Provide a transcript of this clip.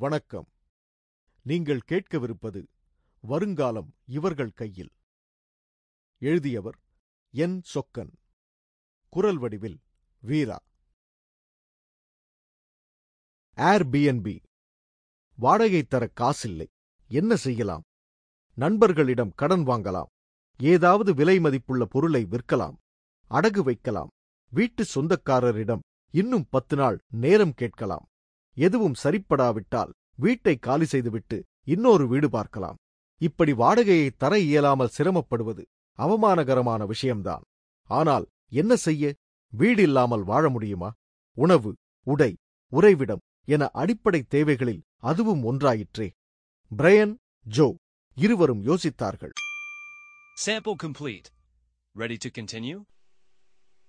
வணக்கம் நீங்கள் கேட்கவிருப்பது வருங்காலம் இவர்கள் கையில் எழுதியவர் என் சொக்கன் குரல் வடிவில் வீரா ஏர்பிஎன்பி வாடகை தர காசில்லை என்ன செய்யலாம் நண்பர்களிடம் கடன் வாங்கலாம் ஏதாவது விலை மதிப்புள்ள பொருளை விற்கலாம் அடகு வைக்கலாம் வீட்டு சொந்தக்காரரிடம் இன்னும் பத்து நாள் நேரம் கேட்கலாம் எதுவும் சரிப்படாவிட்டால் வீட்டை காலி செய்துவிட்டு இன்னொரு வீடு பார்க்கலாம் இப்படி வாடகையை தர இயலாமல் சிரமப்படுவது அவமானகரமான விஷயம்தான் ஆனால் என்ன செய்ய வீடு இல்லாமல் வாழ முடியுமா உணவு உடை உறைவிடம் என அடிப்படை தேவைகளில் அதுவும் ஒன்றாயிற்றே பிரையன் ஜோ இருவரும் யோசித்தார்கள் Sample complete. Ready to continue?